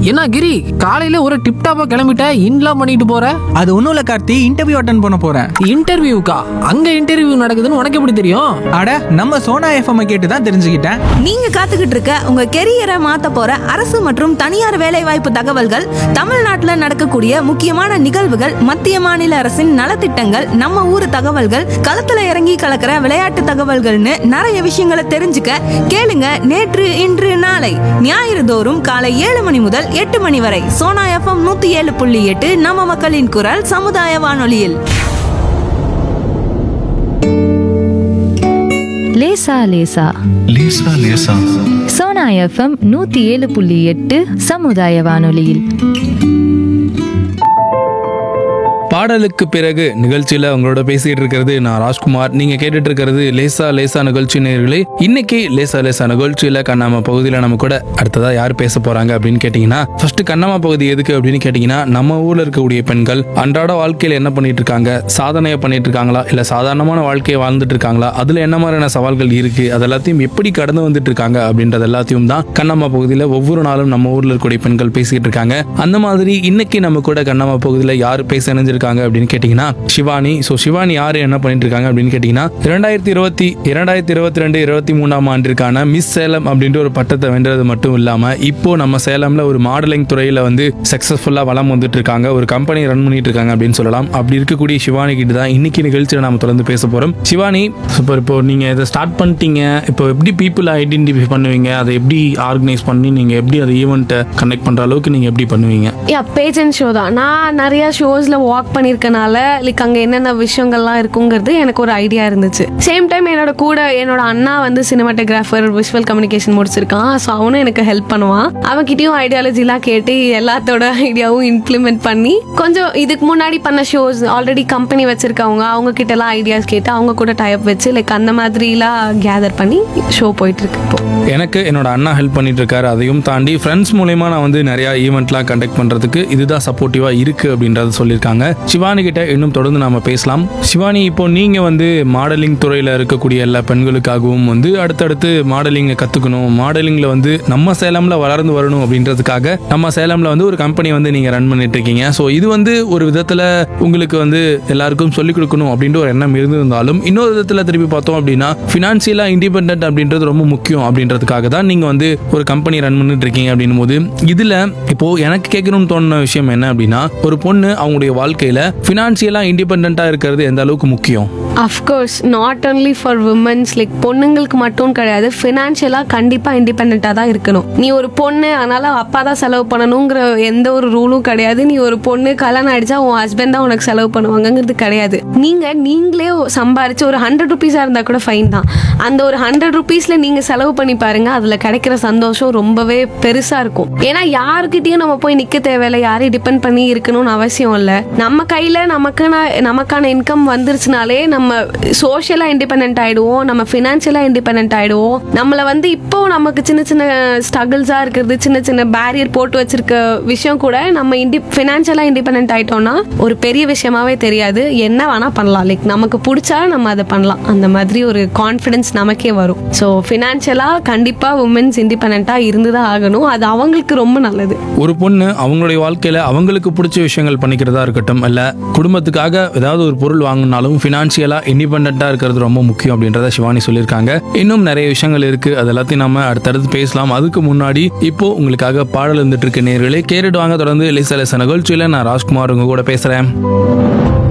என்ன கிரி காலையில ஒரு டிப் டாப்பா கிளம்பிட்ட இன்லாம் பண்ணிட்டு போற அது ஒன்றும் இல்லை கார்த்தி இன்டர்வியூ அட்டன் பண்ண போகிறேன் இன்டர்வியூக்கா அங்க இன்டர்வியூ நடக்குதுன்னு உனக்கு எப்படி தெரியும் அட நம்ம சோனா எஃப்எம் கேட்டு தான் தெரிஞ்சுக்கிட்டேன் நீங்க காத்துக்கிட்டு இருக்க உங்க கெரியரை மாத்த போற அரசு மற்றும் தனியார் வேலைவாய்ப்பு தகவல்கள் தமிழ்நாட்டுல நடக்கக்கூடிய முக்கியமான நிகழ்வுகள் மத்திய மாநில அரசின் நலத்திட்டங்கள் நம்ம ஊர் தகவல்கள் களத்துல இறங்கி கலக்கிற விளையாட்டு தகவல்கள்னு நிறைய விஷயங்களை தெரிஞ்சுக்க கேளுங்க நேற்று இன்று நாளை ஞாயிறு தோறும் காலை ஏழு மணி முதல் எட்டு மணி வரை சோனா எஃப்எம் நூத்தி ஏழு புள்ளி எட்டு நம்ம மக்களின் குரல் சமுதாய வானொலியில் லேசா லேசா லேசா லேசா சோனா எஃப்எம் நூத்தி ஏழு புள்ளி எட்டு சமுதாய வானொலியில் பாடலுக்கு பிறகு நிகழ்ச்சியில உங்களோட பேசிட்டு இருக்கிறது நான் ராஜ்குமார் நீங்க கேட்டுட்டு இருக்கிறது லேசா லேசா நிகழ்ச்சி நேர்களே இன்னைக்கு லேசா லேசா நிகழ்ச்சியில கண்ணாம பகுதியில நம்ம கூட அடுத்ததா யார் பேச போறாங்க அப்படின்னு கேட்டீங்கன்னா ஃபர்ஸ்ட் கண்ணாம பகுதி எதுக்கு அப்படின்னு கேட்டீங்கன்னா நம்ம ஊர்ல இருக்கக்கூடிய பெண்கள் அன்றாட வாழ்க்கையில என்ன பண்ணிட்டு இருக்காங்க சாதனையை பண்ணிட்டு இருக்காங்களா இல்ல சாதாரணமான வாழ்க்கையை வாழ்ந்துட்டு இருக்காங்களா அதுல என்ன மாதிரியான சவால்கள் இருக்கு அது எல்லாத்தையும் எப்படி கடந்து வந்துட்டு இருக்காங்க அப்படின்றது எல்லாத்தையும் தான் கண்ணம்மா பகுதியில ஒவ்வொரு நாளும் நம்ம ஊர்ல இருக்கக்கூடிய பெண்கள் பேசிக்கிட்டு இருக்காங்க அந்த மாதிரி இன்னைக்கு நம்ம கூட கண்ணம்மா பகுதியில யார் பேச இணைஞ்சிருக்காங்க அப்படின்னு கேட்டீங்கன்னா சிவானி ஸோ சிவானி யாரு என்ன பண்ணிட்டு இருக்காங்க அப்படின்னு கேட்டீங்கன்னா இரண்டாயிரத்தி இருபத்தி இரண்டாயிரத்தி இருபத்தி ரெண்டு இருபத்தி மூணாம் ஆண்டிற்கான மிஸ் சேலம் அப்படின்ற ஒரு பட்டத்தை வென்றது மட்டும் இல்லாம இப்போ நம்ம சேலம்ல ஒரு மாடலிங் துறையில வந்து சக்சஸ்ஃபுல்லா வளம் வந்துட்டு இருக்காங்க ஒரு கம்பெனி ரன் பண்ணிட்டு இருக்காங்க அப்படின்னு சொல்லலாம் அப்படி இருக்கக்கூடிய சிவானி கிட்ட தான் இன்னைக்கு நிகழ்ச்சியில நாம தொடர்ந்து பேச போறோம் சிவானி சூப்பர் இப்போ நீங்க இதை ஸ்டார்ட் பண்ணிட்டீங்க இப்போ எப்படி பீப்புள் ஐடென்டிஃபை பண்ணுவீங்க அதை எப்படி ஆர்கனைஸ் பண்ணி நீங்க எப்படி அதை ஈவெண்ட்டை கனெக்ட் பண்ற அளவுக்கு நீங்க எப்படி பண்ணுவீங்க யா பேஜன் ஷோ தான் நான் நிறைய ஷோஸில் வாக் பண்ணியிருக்கனால லைக் அங்கே என்னென்ன விஷயங்கள்லாம் இருக்குங்கிறது எனக்கு ஒரு ஐடியா இருந்துச்சு சேம் டைம் என்னோட கூட என்னோட அண்ணா வந்து சினிமாட்டோகிராஃபர் விஷுவல் கம்யூனிகேஷன் முடிச்சிருக்கான் ஸோ அவனும் எனக்கு ஹெல்ப் பண்ணுவான் அவன்கிட்டயும் ஐடியாலஜிலாம் கேட்டு எல்லாத்தோட ஐடியாவும் இம்ப்ளிமெண்ட் பண்ணி கொஞ்சம் இதுக்கு முன்னாடி பண்ண ஷோஸ் ஆல்ரெடி கம்பெனி வச்சிருக்கவங்க அவங்க கிட்ட எல்லாம் ஐடியாஸ் கேட்டு அவங்க கூட டைப் வச்சு லைக் அந்த மாதிரிலாம் கேதர் பண்ணி ஷோ போயிட்டு இருக்கு இப்போ எனக்கு என்னோட அண்ணா ஹெல்ப் பண்ணிட்டு இருக்காரு அதையும் தாண்டி ஃப்ரெண்ட்ஸ் மூலயமா நான் வந்து நிறைய ஈவெண்ட்லாம் கண்டக்ட் பண்றதுக்கு இதுதான் சப்போர்ட்டிவா இருக்கு அப்படின்றத சொல்லியிருக்காங்க சிவானி கிட்ட இன்னும் தொடர்ந்து நாம பேசலாம் சிவானி இப்போ நீங்க வந்து மாடலிங் துறையில இருக்கக்கூடிய எல்லா பெண்களுக்காகவும் வந்து அடுத்தடுத்து மாடலிங்கை கத்துக்கணும் மாடலிங்ல வந்து நம்ம சேலம்ல வளர்ந்து வரணும் அப்படின்றதுக்காக நம்ம சேலம்ல வந்து ஒரு கம்பெனி வந்து நீங்க ரன் பண்ணிட்டு இருக்கீங்க ஸோ இது வந்து ஒரு விதத்துல உங்களுக்கு வந்து எல்லாருக்கும் சொல்லிக் கொடுக்கணும் அப்படின்ற ஒரு எண்ணம் இருந்திருந்தாலும் இன்னொரு விதத்துல திருப்பி பார்த்தோம் அப்படின்னா ஃபினான்சியலா இண்டிபெண்ட் அப்படின்றது ரொம்ப முக்கியம் அப்படின்றதுக்காக தான் நீங்க வந்து ஒரு கம்பெனி ரன் பண்ணிட்டு இருக்கீங்க அப்படின்னும் போது இதுல இப்போ எனக்கு கேட்கணும்னு தோணுன விஷயம் என்ன அப்படின்னா ஒரு பொண்ணு அவங்களுடைய வாழ்க்கையில ஃபினான்சியலா இண்டிபெண்டா இருக்கிறது எந்த அளவுக்கு முக்கியம் of course not only for womens like பொண்ணுங்களுக்கு மட்டும் கிடையாது ஃபினான்ஷியலாக கண்டிப்பாக இண்டிபெண்ட்டாக தான் இருக்கணும் நீ ஒரு பொண்ணு அதனால அப்பா தான் செலவு பண்ணணுங்கிற எந்த ஒரு ரூலும் கிடையாது நீ ஒரு பொண்ணு கல்யாணம் ஆயிடுச்சா உன் ஹஸ்பண்ட் தான் உனக்கு செலவு பண்ணுவாங்கங்கிறது கிடையாது நீங்கள் நீங்களே சம்பாரிச்சு ஒரு ஹண்ட்ரட் ருபீஸாக இருந்தால் கூட ஃபைன் தான் அந்த ஒரு ஹண்ட்ரட் ருபீஸில் நீங்கள் செலவு பண்ணி பாருங்க அதில் கிடைக்கிற சந்தோஷம் ரொம்பவே பெருசாக இருக்கும் ஏன்னா யாருக்கிட்டேயும் நம்ம போய் நிற்க தேவையில்லை யாரையும் டிபெண்ட் பண்ணி இருக்கணும்னு அவசியம் இல்லை நம்ம கையில் நமக்கான நமக்கான இன்கம் வந்துருச்சுனாலே நம்ம சோஷியலாக இண்டிபெண்ட் ஆயிடுவோம் நம்ம ஃபினான்ஷியலாக இண்டிபெண்ட் ஆயிடுவோம் நம்மளை வந்து இப்போ நமக்கு சின்ன சின்ன ஸ்ட்ரகிள்ஸாக இருக்கிறது சின்ன சின்ன பேரியர் போட்டு வச்சிருக்க விஷயம் கூட நம்ம இண்டி ஃபினான்ஷியலாக இண்டிபெண்ட் ஆயிட்டோம்னா ஒரு பெரிய விஷயமாவே தெரியாது என்ன வேணா பண்ணலாம் லைக் நமக்கு பிடிச்சா நம்ம அதை பண்ணலாம் அந்த மாதிரி ஒரு கான்ஃபிடன்ஸ் நமக்கே வரும் ஸோ ஃபினான்ஷியலாக கண்டிப்பாக உமன்ஸ் இண்டிபெண்ட்டாக இருந்து தான் ஆகணும் அது அவங்களுக்கு ரொம்ப நல்லது ஒரு பொண்ணு அவங்களுடைய வாழ்க்கையில அவங்களுக்கு பிடிச்ச விஷயங்கள் பண்ணிக்கிறதா இருக்கட்டும் இல்ல குடும்பத்துக்காக ஏதாவது ஒரு பொருள் வாங்கினாலும் ஃபினான்ஷியலா இண்டிபெண்டா இருக்கிறது ரொம்ப முக்கியம் அப்படின்றத சிவானி சொல்லியிருக்காங்க இன்னும் நிறைய விஷயங்கள் இருக்கு அது எல்லாத்தையும் நம்ம அடுத்தடுத்து பேசலாம் அதுக்கு முன்னாடி இப்போ உங்களுக்காக பாடல் இருந்துட்டு இருக்க நேர்களே கேட்டுட்டு வாங்க தொடர்ந்து லேசா லேசா நிகழ்ச்சியில நான் ராஜ்குமார் உங்க கூட பேசுறேன்